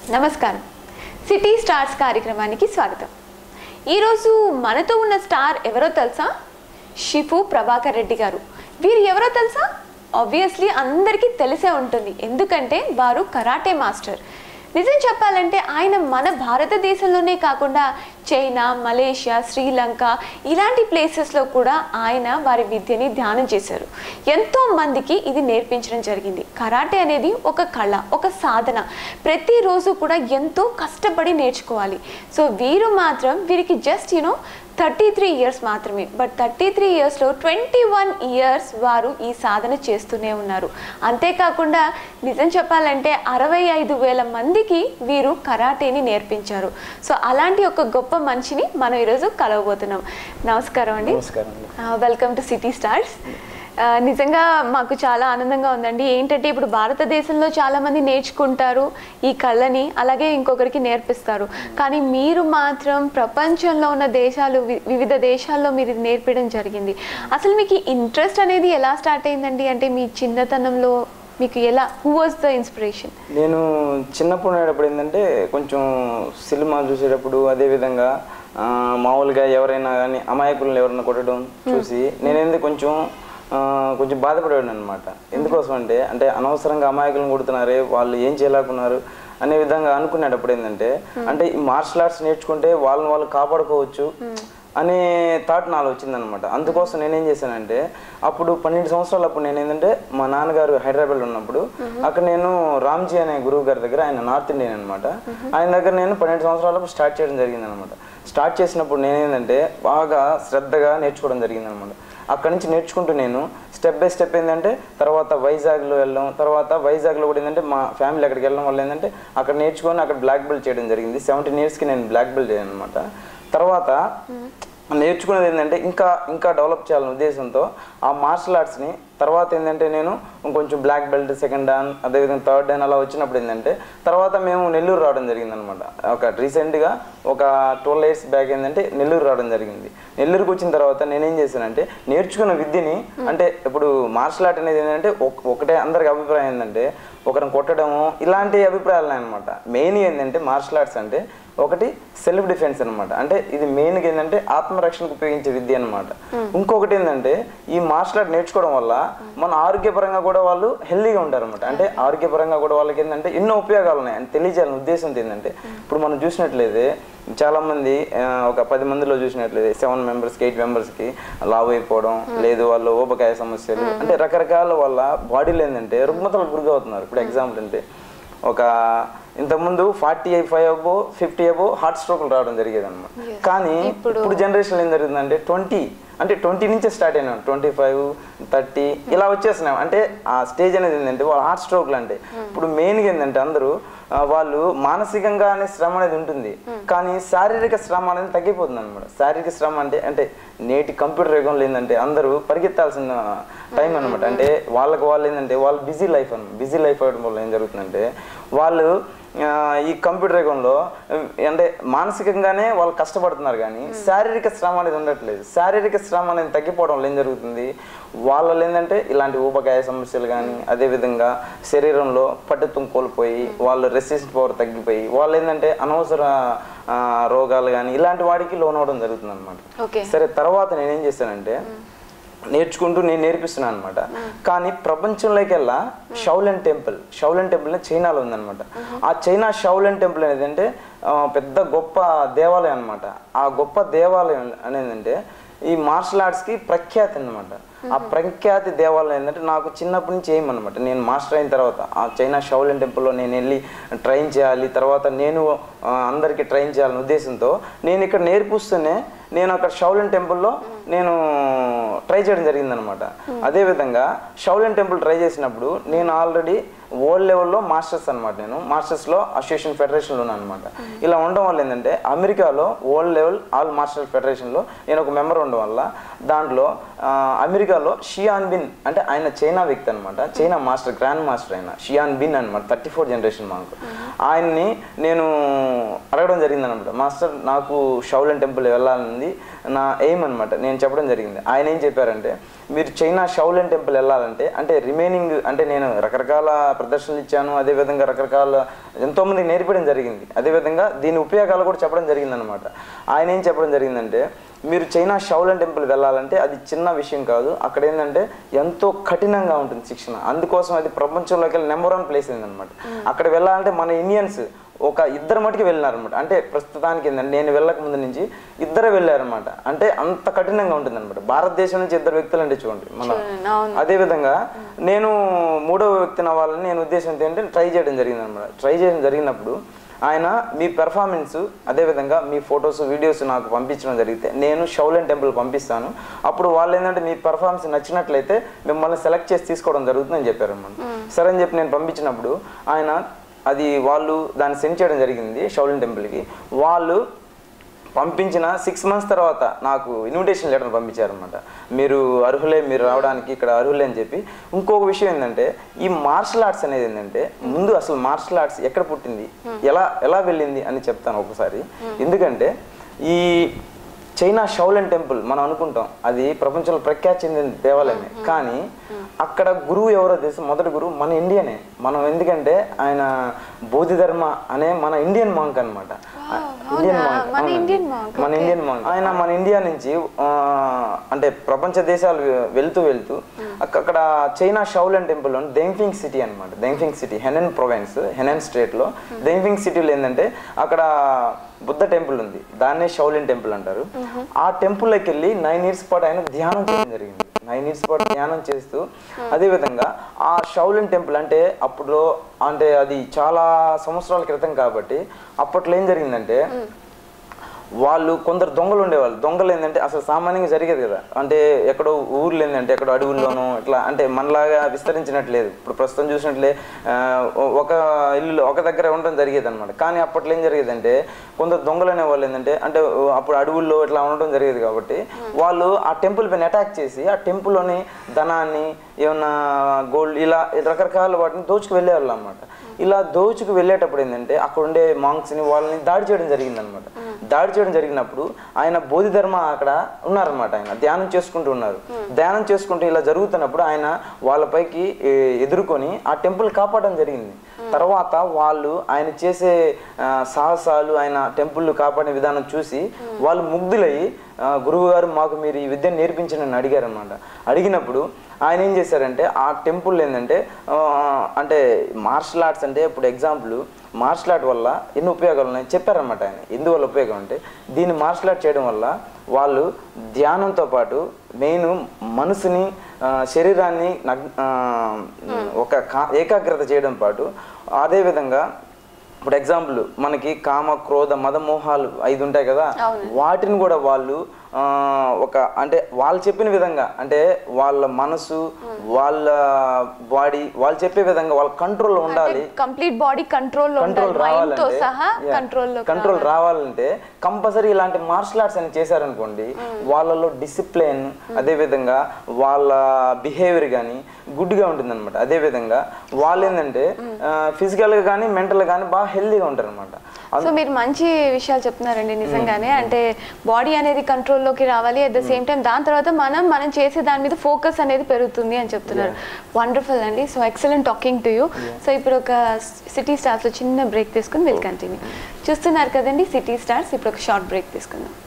నమస్కారం city stars కార్యక్రమానికి స్వాగతం ఈరోజు మనతో ఉన్న స్టార్ ఎవరో తెలుసా షిఫు ప్రభాకర్ రెడ్డి గారు వీరు ఎవరో తెలుసా ఆబ్వియస్లీ అందరికీ తెలిసే ఉంటుంది ఎందుకంటే వారు కరాటే మాస్టర్ నిజం చెప్పాలంటే ఆయన మన భారతదేశంలోనే కాకుండా చైనా మలేషియా శ్రీలంక ఇలాంటి ప్లేసెస్లో కూడా ఆయన వారి విద్యని ధ్యానం చేశారు ఎంతో మందికి ఇది నేర్పించడం జరిగింది కరాటే అనేది ఒక కళ ఒక సాధన ప్రతిరోజు కూడా ఎంతో కష్టపడి నేర్చుకోవాలి సో వీరు మాత్రం వీరికి just you know thirty three years మాత్రమే బట్ థర్టీ త్రీ ఇయర్స్లో ట్వంటీ వన్ ఇయర్స్ వారు ఈ సాధన చేస్తూనే ఉన్నారు అంతేకాకుండా నిజం చెప్పాలంటే అరవై ఐదు వేల మందికి వీరు కరాటేని నేర్పించారు సో అలాంటి ఒక గొప్ప మనిషిని మనం ఈరోజు కలవబోతున్నాం నమస్కారం అండి నమస్కారం అండి వెల్కమ్ టు సిటీ స్టార్స్ నిజంగా మాకు చాలా ఆనందంగా ఉందండి ఏంటంటే ఇప్పుడు భారతదేశంలో చాలా మంది నేర్చుకుంటారు ఈ కళని అలాగే ఇంకొకరికి నేర్పిస్తారు కానీ మీరు మాత్రం ప్రపంచంలో ఉన్న దేశాలు వి- వివిధ దేశాల్లో మీరు ఇది నేర్పడం జరిగింది అసలు మీకు ఇంట్రెస్ట్ అనేది ఎలా స్టార్ట్ అయిందండి అంటే మీ చిన్నతనంలో మీకు ఎలా హూ వాజ్ ద ఇన్స్పిరేషన్ నేను చిన్నప్పుడు ఉండేటప్పుడు ఏంటంటే కొంచెం సినిమా చూసేటప్పుడు అదేవిధంగా ఆ, మామూలుగా ఎవరైనా కానీ అమాయకులను ఎవరైనా కొట్టడం చూసి నేనేంది కొంచెం ఆ, కొంచెం బాధపడేవాడిని అనమాట ఎందుకోసం అంటే అంటే అనవసరంగా అమాయకులను కొడుతున్నారే వాళ్ళు ఏం చేయలేకున్నారు అనే విధంగా అనుకునేటప్పుడు ఏంటంటే అంటే ఈ మార్షల్ ఆర్ట్స్ నేర్చుకుంటే వాళ్ళని వాళ్ళు కాపాడుకోవచ్చు అనే థాట్ నాలో వచ్చిందనమాట అందుకోసం నేనేం చేశానంటే అప్పుడు పన్నెండు సంవత్సరాలు అప్పుడు నేను ఏంటంటే మా నాన్నగారు హైదరాబాద్ ఉన్నప్పుడు అక్కడ నేను రామ్జీ అనే గురువు గారి దగ్గర ఆయన నార్త్ ఇండియన్ అనమాట ఆయన దగ్గర నేను పన్నెండు సంవత్సరాలకు స్టార్ట్ చేయడం జరిగింది అనమాట స్టార్ట్ చేసినప్పుడు నేనేంటంటే బాగా శ్రద్ధగా నేర్చుకోవడం జరిగింది అనమాట అక్కడి నుంచి నేర్చుకుంటూ నేను స్టెప్ బై స్టెప్ ఏంటంటే తర్వాత వైజాగ్లో వెళ్ళడం తర్వాత వైజాగ్లో కూడా ఏంటంటే మా ఫ్యామిలీ అక్కడికి వెళ్ళడం వల్ల ఏంటంటే అక్కడ నేర్చుకొని అక్కడ బ్లాక్ బెల్ట్ చేయడం జరిగింది సెవెంటీన్ ఇయర్స్కి నేను బ్లాక్ బెల్ట్ చేయను అనమాట తర్వాత నేర్చుకునేది ఏంటంటే ఇంకా ఇంకా డెవలప్ చేయాలనే ఉద్దేశంతో ఆ మార్షల్ ఆర్ట్స్ని తర్వాత ఏంటంటే నేను కొంచెం బ్లాక్ బెల్ట్ సెకండ్ డాన్ అదేవిధంగా థర్డ్ డాన్ అలా వచ్చినప్పుడు ఏంటంటే తర్వాత మేము నెల్లూరు రావడం జరిగిందనమాట ఒక రీసెంట్గా ఒక ట్వెల్వ్ ఇయర్స్ బ్యాక్ ఏంటంటే నెల్లూరు రావడం జరిగింది నెల్లూరుకి వచ్చిన తర్వాత నేనేం చేశానంటే నేర్చుకున్న విద్యని అంటే ఇప్పుడు మార్షల్ ఆర్ట్ అనేది ఏంటంటే ఒక- ఒకటే అందరికి అభిప్రాయం ఏంటంటే ఒకరిని కొట్టడము ఇలాంటి అభిప్రాయాలు అనమాట మెయిన్ ఏంటంటే మార్షల్ ఆర్ట్స్ అంటే ఒకటి సెల్ఫ్ డిఫెన్స్ అనమాట అంటే ఇది మెయిన్గా ఏంటంటే ఆత్మరక్షణకు ఉపయోగించే విద్య అనమాట ఇంకొకటి ఏంటంటే ఈ మార్షల్ ఆర్ట్ నేర్చుకోవడం వల్ల మన ఆరోగ్యపరంగా కూడా వాళ్ళు హెల్దీగా ఉంటారు అనమాట అంటే ఆరోగ్యపరంగా కూడా వాళ్ళకి ఏంటంటే ఎన్నో ఉపయోగాలు ఉన్నాయి అని తెలియజేయాలని ఉద్దేశంతో ఏంటంటే ఇప్పుడు మనం చూసినట్లయితే చాలా మంది ఆ, ఒక పది మందిలో చూసినట్లయితే సెవెన్ మెంబర్స్కి ఎయిట్ మెంబర్స్కి లావు అయిపోవడం లేదు వాళ్ళు ఊబకాయ సమస్యలు అంటే రకరకాల వాళ్ళ బాడీలో ఏంటంటే రుగ్మతలకు గురిగా అవుతున్నారు ఇప్పుడు ఎగ్జాంపుల్ అంటే ఒక ఇంతకుముందు forty five above fifty above heart స్ట్రోక్లు రావడం జరిగేది అనమాట కానీ ఇప్పుడు జనరేషన్ ఏం జరుగుతుందంటే ట్వంటీ అంటే ట్వంటీ నుంచే స్టార్ట్ అయినాం ట్వంటీ ఫైవ్ థర్టీ ఇలా వచ్చేస్తున్నాం అంటే ఆ స్టేజ్ అనేది ఏంటంటే వాళ్ళ హార్ట్ స్ట్రోక్లు అంటే ఇప్పుడు మెయిన్గా ఏంటంటే అందరూ ఆ, వాళ్ళు మానసికంగా అనే శ్రమ అనేది ఉంటుంది కానీ శారీరక శ్రమ అనేది తగ్గిపోతుంది అనమాట శారీరక శ్రమ అంటే అంటే నేటి కంప్యూటర్ యుగంలో ఏంటంటే అందరూ పరిగెత్తాల్సిన టైం అనమాట అంటే వాళ్ళకి వాళ్ళు ఏంటంటే వాళ్ళు బిజీ లైఫ్ అనమాట బిజీ లైఫ్ అవ్వడం వల్ల ఏం జరుగుతుందంటే వాళ్ళు ఆ, ఈ కంప్యూటర్ యుగంలో ఆ, అంటే మానసికంగానే వాళ్ళు కష్టపడుతున్నారు కానీ శారీరక శ్రమ అనేది ఉండట్లేదు శారీరక శ్రమ అనేది తగ్గిపోవడం వల్ల ఏం జరుగుతుంది వాళ్ళలో ఏంటంటే ఇలాంటి ఊబకాయ సమస్యలు కానీ అదేవిధంగా శరీరంలో పట్టుత్వం కోల్పోయి వాళ్ళు రెసిస్ట్ పవర్ తగ్గిపోయి వాళ్ళు ఏంటంటే అనవసర ఆ, రోగాలు కానీ ఇలాంటి వాడికి లోనవడం జరుగుతుంది అనమాట ఓకే సరే తర్వాత నేనేం చేశానంటే నేర్చుకుంటూ నేను నేర్పిస్తున్నాను అనమాట కానీ ప్రపంచంలోకెల్లా షౌలెన్ టెంపుల్ షౌలెన్ టెంపుల్ అనేది చైనాలో ఉందన్నమాట ఆ చైనా షౌలెన్ టెంపుల్ అనేది అంటే ఆ, పెద్ద గొప్ప దేవాలయం అనమాట ఆ గొప్ప దేవాలయం అనేది అంటే ఈ మార్షల్ ఆర్ట్స్కి ప్రఖ్యాతి అన్నమాట ఆ ప్రఖ్యాతి దేవాలయం ఏంటంటే నాకు చిన్నప్పటి నుంచి ఏమన్నమాట నేను మాస్టర్ అయిన తర్వాత ఆ చైనా షౌలెన్ టెంపుల్లో నేను వెళ్ళి ట్రైన్ చేయాలి తర్వాత నేను ఆ, అందరికీ ట్రైన్ చేయాలనే ఉద్దేశంతో నేను ఇక్కడ నేర్పిస్తూనే నేను అక్కడ షౌలెన్ టెంపుల్లో నేను ట్రై చేయడం జరిగిందనమాట అదేవిధంగా షౌలెన్ టెంపుల్ ట్రై చేసినప్పుడు నేను ఆల్రెడీ వరల్డ్ లెవెల్లో మాస్టర్స్ అనమాట నేను మాస్టర్స్లో అసోసియేషన్ ఫెడరేషన్లో ఉన్నాను అనమాట ఇలా ఉండడం వల్ల ఏంటంటే అమెరికాలో వరల్డ్ లెవెల్ ఆల్ మాస్టర్స్ ఫెడరేషన్లో నేను ఒక మెంబర్ ఉండడం వల్ల దాంట్లో ఆ, అమెరికాలో షియాన్ బిన్ అంటే ఆయన చైనా వ్యక్తి అనమాట చైనా మాస్టర్ గ్రాండ్ మాస్టర్ ఆయన షియాన్ బిన్ అనమాట థర్టీ ఫోర్ జనరేషన్ మాకు ఆయన్ని నేను అడగడం జరిగింది అనమాట మాస్టర్ నాకు షౌలన్ టెంపుల్ వెళ్ళాలని నా ఎయిమ్ అనమాట నేను చెప్పడం జరిగింది ఆయన ఏం చెప్పారంటే మీరు చైనా షౌలన్ టెంపుల్ వెళ్ళాలంటే అంటే రిమైనింగ్ అంటే నేను రకరకాల ప్రదర్శనలు ఇచ్చాను అదేవిధంగా రకరకాల ఎంతోమంది నేర్పడం జరిగింది అదేవిధంగా దీని ఉపయోగాలు కూడా చెప్పడం జరిగింది అనమాట ఆయన ఏం చెప్పడం జరిగిందంటే మీరు చైనా షౌలన్ టెంపుల్ వెళ్ళాలంటే అది చిన్న విషయం కాదు అక్కడ ఏంటంటే ఎంతో కఠినంగా ఉంటుంది శిక్షణ అందుకోసం అది ప్రపంచంలోకి వెళ్ళి నెంబర్ వన్ ప్లేస్ ఏంటనమాట అక్కడ వెళ్ళాలంటే మన ఇండియన్స్ ఒక ఇద్దరు మటుకు వెళ్ళినారనమాట అంటే ప్రస్తుతానికి ఏంటంటే నేను వెళ్ళక ముందు నుంచి ఇద్దరు వెళ్ళారనమాట అంటే అంత కఠినంగా ఉంటుంది అనమాట భారతదేశం నుంచి ఇద్దరు వ్యక్తులు అంటే చూడండి మన చూడండి, అవును. అదే విధంగా నేను మూడవ వ్యక్తిని అవ్వాలని నేను ఉద్దేశం ఏంటంటే ట్రై చేయడం జరిగింది అనమాట ట్రై చేయడం జరిగినప్పుడు ఆయన మీ పెర్ఫార్మెన్స్ అదేవిధంగా మీ ఫొటోస్ వీడియోస్ నాకు పంపించడం జరిగితే నేను షౌలెన్ టెంపుల్ పంపిస్తాను అప్పుడు వాళ్ళు ఏంటంటే మీ పెర్ఫార్మెన్స్ నచ్చినట్లయితే మిమ్మల్ని సెలెక్ట్ చేసి తీసుకోవడం జరుగుతుందని చెప్పారు అనమాట సరే అని చెప్పి నేను పంపించినప్పుడు ఆయన అది వాళ్ళు దాన్ని సెండ్ చేయడం జరిగింది షౌలిన్ టెంపుల్కి వాళ్ళు పంపించిన సిక్స్ మంత్స్ తర్వాత నాకు ఇన్విటేషన్ లెటర్ పంపించారనమాట మీరు అర్హులే మీరు రావడానికి ఇక్కడ అర్హులే అని చెప్పి ఇంకొక విషయం ఏంటంటే ఈ మార్షల్ ఆర్ట్స్ అనేది ఏంటంటే ముందు అసలు మార్షల్ ఆర్ట్స్ ఎక్కడ పుట్టింది ఎలా ఎలా వెళ్ళింది అని చెప్తాను ఒకసారి ఎందుకంటే ఈ చైనా షౌలన్ టెంపుల్ మనం అనుకుంటాం అది ప్రపంచంలో ప్రఖ్యాతి చెందిన దేవాలయమే కానీ అక్కడ గురువు ఎవరో తెలుసు మొదటి గురువు మన ఇండియనే మనం ఎందుకంటే ఆయన బోధిధర్మ అనే మన ఇండియన్ మాంక్ అనమాట ఇండియన్ అవునా? మాంక్ మన అవునండి. ఇండియన్ monk, మన ఇండియన్ మాంక్ ఆయన మన ఇండియా నుంచి ఆ, అంటే ప్రపంచ దేశాలు వెళ్తూ వెళ్తూ అక్క- అక్కడ China Shaolin temple Dengfeng city అనమాట దెంఫింగ్ సిటీ హెనెన్ ప్రొవైన్స్ హెనెన్ స్టేట్ లో దెంఫింగ్ సిటీలో ఏంటంటే అక్కడ బుద్ధ టెంపుల్ ఉంది దాన్నే షౌలిన్ టెంపుల్ అంటారు ఆ టెంపుల్లోకి వెళ్ళి నైన్ ఇయర్స్ పాటు ఆయన ధ్యానం చేయడం జరిగింది నైన్ ఇయర్స్ పాటు ధ్యానం చేస్తూ అదే విధంగా ఆ షౌలిన్ టెంపుల్ అంటే అప్పుడు అంటే అది చాలా సంవత్సరాల క్రితం కాబట్టి అప్పట్లో ఏం జరిగిందంటే వాళ్ళు కొందరు దొంగలు ఉండేవాళ్ళు దొంగలు ఏంటంటే అసలు సామాన్యంగా జరిగేది కదా అంటే ఎక్కడో ఊర్లు ఏంటంటే ఎక్కడో అడవుల్లోనో ఇట్లా అంటే మనలాగా విస్తరించినట్లేదు ఇప్పుడు ప్రస్తుతం చూసినట్లే ఆ, ఒ- ఒక ఇల్లు ఒక దగ్గర ఉండడం జరిగేది అనమాట కానీ అప్పట్లో ఏం జరిగేదంటే కొందరు దొంగలు అనేవాళ్ళు ఏంటంటే అంటే ఓ, అప్పుడు అడవుల్లో ఇట్లా ఉండడం జరిగేది కాబట్టి వాళ్ళు ఆ టెంపుల్ పైన అటాక్ చేసి ఆ టెంపుల్లోని ధనాన్ని ఏమన్నా గోల్డ్ ఇలా రకరకాల వాటిని దోచుకు వెళ్ళేవాళ్ళు అనమాట ఇలా దోచుకు వెళ్ళేటప్పుడు ఏంటంటే అక్కడ ఉండే మాంక్స్ని వాళ్ళని దాడి చేయడం జరిగింది అనమాట దాడి చేయడం జరిగినప్పుడు ఆయన బోధిధర్మ అక్కడ ఉన్నారనమాట ఆయన ధ్యానం చేసుకుంటూ ఉన్నారు ధ్యానం చేసుకుంటూ ఇలా జరుగుతున్నప్పుడు ఆయన వాళ్ళపైకి ఏ, ఎదుర్కొని ఆ టెంపుల్ కాపాడడం జరిగింది తర్వాత వాళ్ళు ఆయన చేసే ఆ, సాహసాలు ఆయన టెంపుల్ కాపాడే విధానం చూసి వాళ్ళు ముగ్ధులయ్యి ఆ, గురువు గారు మాకు మీరు ఈ విద్యను నేర్పించండి అని అడిగారు అనమాట అడిగినప్పుడు ఆయన ఏం చేశారంటే ఆ టెంపుల్ ఏంటంటే ఆ, అంటే మార్షల్ ఆర్ట్స్ అంటే ఇప్పుడు ఎగ్జాంపుల్ మార్షల్ ఆర్ట్ వల్ల ఎన్ని ఉపయోగాలు ఉన్నాయి చెప్పారనమాట ఆయన ఎందువల్ల ఉపయోగం అంటే దీన్ని మార్షల్ ఆర్ట్ చేయడం వల్ల వాళ్ళు ధ్యానంతో పాటు మెయిన్ మనసుని ఆ, శరీరాన్ని నగ్- ఆ, ఒక కా- ఏకాగ్రత చేయడం పాటు అదేవిధంగా ఇప్పుడు ఎగ్జాంపుల్ మనకి కామ క్రోధ మద మోహాలు ఐదు ఉంటాయి కదా అవును. వాటిని కూడా వాళ్ళు ఆ, ఒక అంటే వాళ్ళు చెప్పిన విధంగా అంటే వాళ్ళ మనసు వాళ్ళ బాడీ వాళ్ళు చెప్పే విధంగా వాళ్ళ కంట్రోల్లో ఉండాలి కంప్లీట్ బాడీ కంట్రోల్ లో కంట్రోల్ ఉండాలి మైండ్ తో రావాలంటే సహా కంట్రోల్ లో కంట్రోల్ రావాలంటే కంపల్సరీ ఇలాంటి మార్షల్ ఆర్ట్స్ అని చేశారనుకోండి వాళ్ళలో డిసిప్లిన్ అదే విధంగా వాళ్ళ బిహేవియర్ కానీ గుడ్గా ఉంటుంది అనమాట అదే విధంగా వాళ్ళు ఏంటంటే ఫిజికల్ గా కానీ మెంటల్ కానీ బాగా హెల్దీగా ఉంటారు అనమాట సో మీరు మంచి విషయాలు చెప్తున్నారండి నిజంగానే అంటే బాడీ అనేది కంట్రోల్లోకి రావాలి అట్ ద సేమ్ టైం దాని తర్వాత మనం మనం చేసే దాని మీద ఫోకస్ అనేది పెరుగుతుంది అని చెప్తున్నారు వండర్ఫుల్ అండి so excellent talking to you so ఇప్పుడు ఒక సిటీ స్టార్స్ లో చిన్న బ్రేక్ తీసుకుని విల్ కంటిన్యూ చూస్తున్నారు కదండి సిటీ స్టార్స్ ఇప్పుడు ఒక షార్ట్ బ్రేక్ తీసుకుందాం